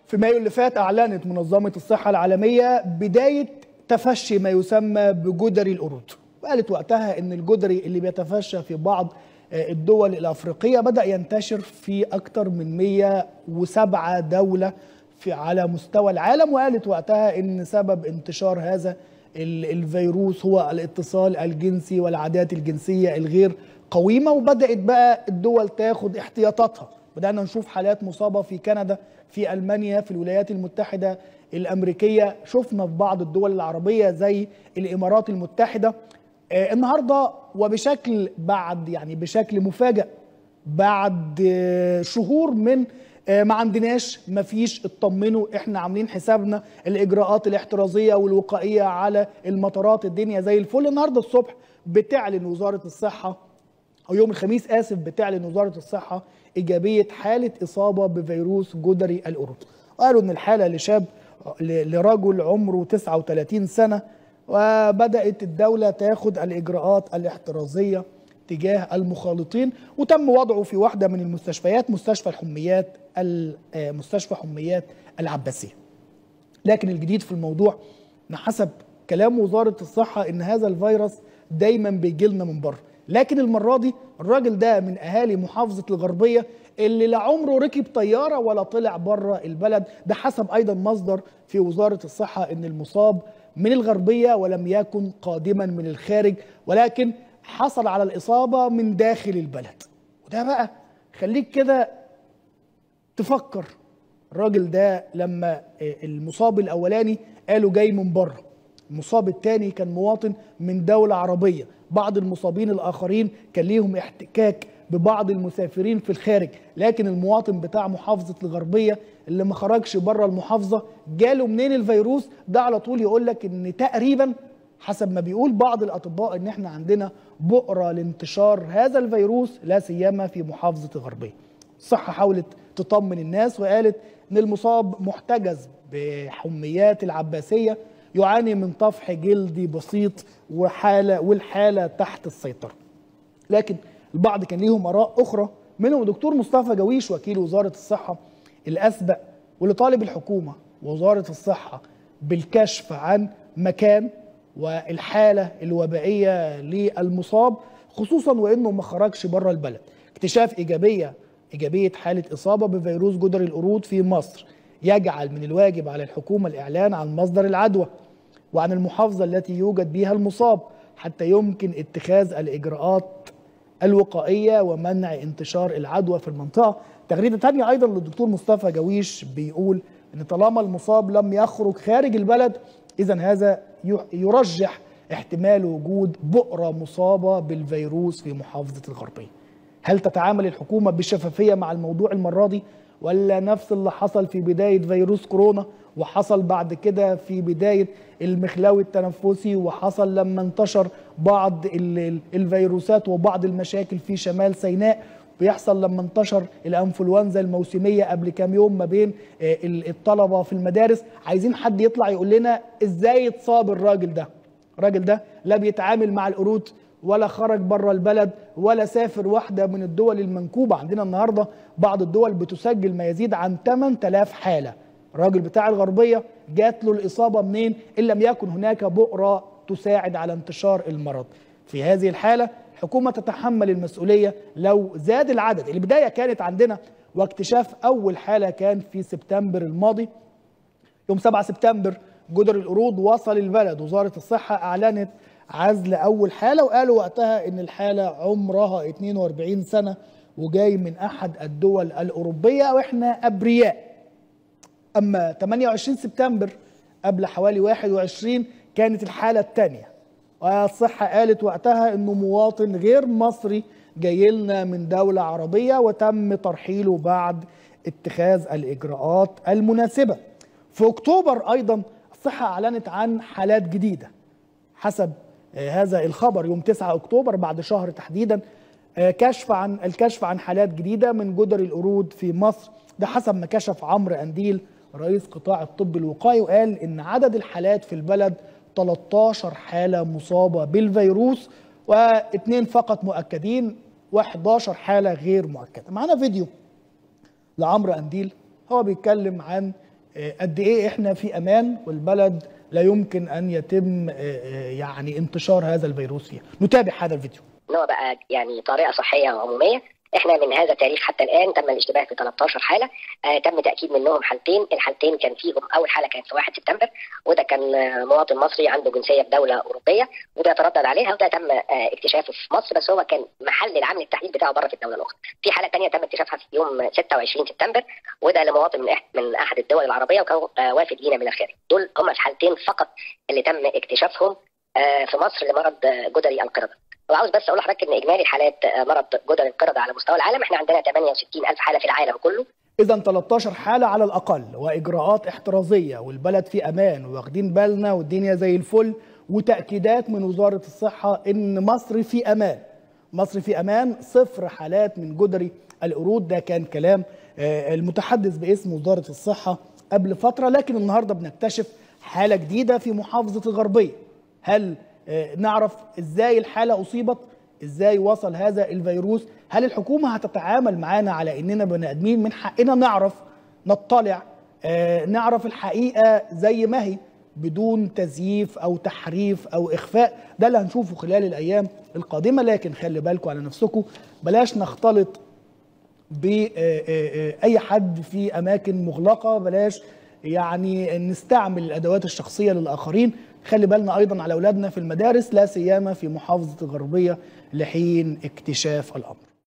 في مايو اللي فات أعلنت منظمة الصحة العالمية بداية تفشي ما يسمى بجدري القرود وقالت وقتها ان الجدري اللي بيتفشى في بعض الدول الافريقيه بدا ينتشر في اكثر من 107 دوله في على مستوى العالم وقالت وقتها ان سبب انتشار هذا الفيروس هو الاتصال الجنسي والعادات الجنسيه الغير قويمه وبدات بقى الدول تاخد احتياطاتها بدانا نشوف حالات مصابه في كندا في المانيا في الولايات المتحده الامريكيه شفنا في بعض الدول العربيه زي الامارات المتحده آه النهارده وبشكل بعد يعني بشكل مفاجئ بعد آه شهور من آه ما عندناش ما فيش اطمنوا احنا عاملين حسابنا الاجراءات الاحترازيه والوقائيه على المطارات الدنيا زي الفل النهارده الصبح بتعلن وزاره الصحه او يوم الخميس اسف بتعلن وزاره الصحه ايجابيه حاله اصابه بفيروس جدري القرود قالوا ان الحاله لشاب لرجل عمره 39 سنه وبدات الدوله تاخد الاجراءات الاحترازيه تجاه المخالطين وتم وضعه في واحده من المستشفيات مستشفى الحميات مستشفى حميات العباسيه. لكن الجديد في الموضوع ان حسب كلام وزاره الصحه ان هذا الفيروس دايما بيجي لنا من بره، لكن المره دي الراجل ده من اهالي محافظه الغربيه اللي لا عمره ركب طياره ولا طلع بره البلد، ده حسب ايضا مصدر في وزاره الصحه ان المصاب من الغربيه ولم يكن قادما من الخارج ولكن حصل على الاصابه من داخل البلد. وده بقى خليك كده تفكر الراجل ده لما المصاب الاولاني قالوا جاي من بره المصاب الثاني كان مواطن من دوله عربيه بعض المصابين الاخرين كان ليهم احتكاك ببعض المسافرين في الخارج لكن المواطن بتاع محافظه الغربيه اللي ما خرجش بره المحافظه جاله منين الفيروس ده على طول يقول لك ان تقريبا حسب ما بيقول بعض الاطباء ان احنا عندنا بؤره لانتشار هذا الفيروس لا سيما في محافظه الغربيه الصحه حاولت تطمن الناس وقالت ان المصاب محتجز بحميات العباسيه يعاني من طفح جلدي بسيط وحاله والحاله تحت السيطره. لكن البعض كان ليهم اراء اخرى منهم دكتور مصطفى جويش وكيل وزاره الصحه اللي اسبق واللي طالب الحكومه ووزاره الصحه بالكشف عن مكان والحاله الوبائيه للمصاب خصوصا وانه ما خرجش بره البلد. اكتشاف ايجابيه ايجابيه حاله اصابه بفيروس جدري القرود في مصر يجعل من الواجب على الحكومه الاعلان عن مصدر العدوى وعن المحافظه التي يوجد بها المصاب حتى يمكن اتخاذ الاجراءات الوقائيه ومنع انتشار العدوى في المنطقه. تغريده ثانيه ايضا للدكتور مصطفى جويش بيقول ان طالما المصاب لم يخرج خارج البلد اذا هذا يرجح احتمال وجود بؤره مصابه بالفيروس في محافظه الغربيه. هل تتعامل الحكومه بشفافيه مع الموضوع المره دي ولا نفس اللي حصل في بدايه فيروس كورونا وحصل بعد كده في بدايه المخلاوي التنفسي وحصل لما انتشر بعض الفيروسات وبعض المشاكل في شمال سيناء بيحصل لما انتشر الانفلونزا الموسميه قبل كام يوم ما بين الطلبه في المدارس عايزين حد يطلع يقول لنا ازاي اتصاب الراجل ده الراجل ده لا بيتعامل مع القرود ولا خرج بره البلد ولا سافر واحدة من الدول المنكوبة عندنا النهاردة بعض الدول بتسجل ما يزيد عن 8000 حالة الراجل بتاع الغربية جات له الإصابة منين إن لم يكن هناك بؤرة تساعد على انتشار المرض في هذه الحالة الحكومة تتحمل المسؤولية لو زاد العدد البداية كانت عندنا واكتشاف أول حالة كان في سبتمبر الماضي يوم 7 سبتمبر جدر القرود وصل البلد وزارة الصحة أعلنت عزل اول حاله وقالوا وقتها ان الحاله عمرها 42 سنه وجاي من احد الدول الاوروبيه واحنا ابرياء اما 28 سبتمبر قبل حوالي 21 كانت الحاله الثانيه والصحه قالت وقتها انه مواطن غير مصري جاي لنا من دوله عربيه وتم ترحيله بعد اتخاذ الاجراءات المناسبه في اكتوبر ايضا الصحه اعلنت عن حالات جديده حسب هذا الخبر يوم 9 اكتوبر بعد شهر تحديدا كشف عن الكشف عن حالات جديده من جدر القرود في مصر ده حسب ما كشف عمرو انديل رئيس قطاع الطب الوقائي وقال ان عدد الحالات في البلد 13 حاله مصابه بالفيروس واثنين فقط مؤكدين و11 حاله غير مؤكده معانا فيديو لعمرو انديل هو بيتكلم عن آه، قد ايه احنا في امان والبلد لا يمكن ان يتم آه، آه، يعني انتشار هذا الفيروس فيها نتابع هذا الفيديو ان هو بقى يعني طريقه صحيه عموميه احنا من هذا التاريخ حتى الان تم الاشتباه في 13 حاله آه تم تاكيد منهم حالتين الحالتين كان فيهم اول حاله كانت في 1 سبتمبر وده كان آه مواطن مصري عنده جنسيه في دوله اوروبيه وبيتردد عليها وده تم آه اكتشافه في مصر بس هو كان محل العام للتحليل بتاعه بره في الدوله الاخرى في حاله ثانيه تم اكتشافها في يوم 26 سبتمبر وده لمواطن من أح- من احد الدول العربيه وكان آه وافد لينا من الخارج دول هم الحالتين فقط اللي تم اكتشافهم آه في مصر لمرض آه جدري القرده وعاوز بس اقول لحضرتك ان اجمالي حالات آه، مرض جدري القرده على مستوى العالم احنا عندنا 68 الف حاله في العالم كله اذا 13 حاله على الاقل واجراءات احترازيه والبلد في امان واخدين بالنا والدنيا زي الفل وتاكيدات من وزاره الصحه ان مصر في امان مصر في امان صفر حالات من جدري القرود ده كان كلام آه، المتحدث باسم وزاره الصحه قبل فتره لكن النهارده بنكتشف حاله جديده في محافظه الغربيه هل آه، نعرف ازاي الحاله اصيبت ازاي وصل هذا الفيروس هل الحكومه هتتعامل معانا على اننا بني ادمين من حقنا نعرف نطلع آه، نعرف الحقيقه زي ما هي بدون تزييف او تحريف او اخفاء ده اللي هنشوفه خلال الايام القادمه لكن خلي بالكم على نفسكم بلاش نختلط باي حد في اماكن مغلقه بلاش يعني نستعمل الادوات الشخصيه للاخرين خلي بالنا ايضا على اولادنا في المدارس لا سيما في محافظه الغربيه لحين اكتشاف الامر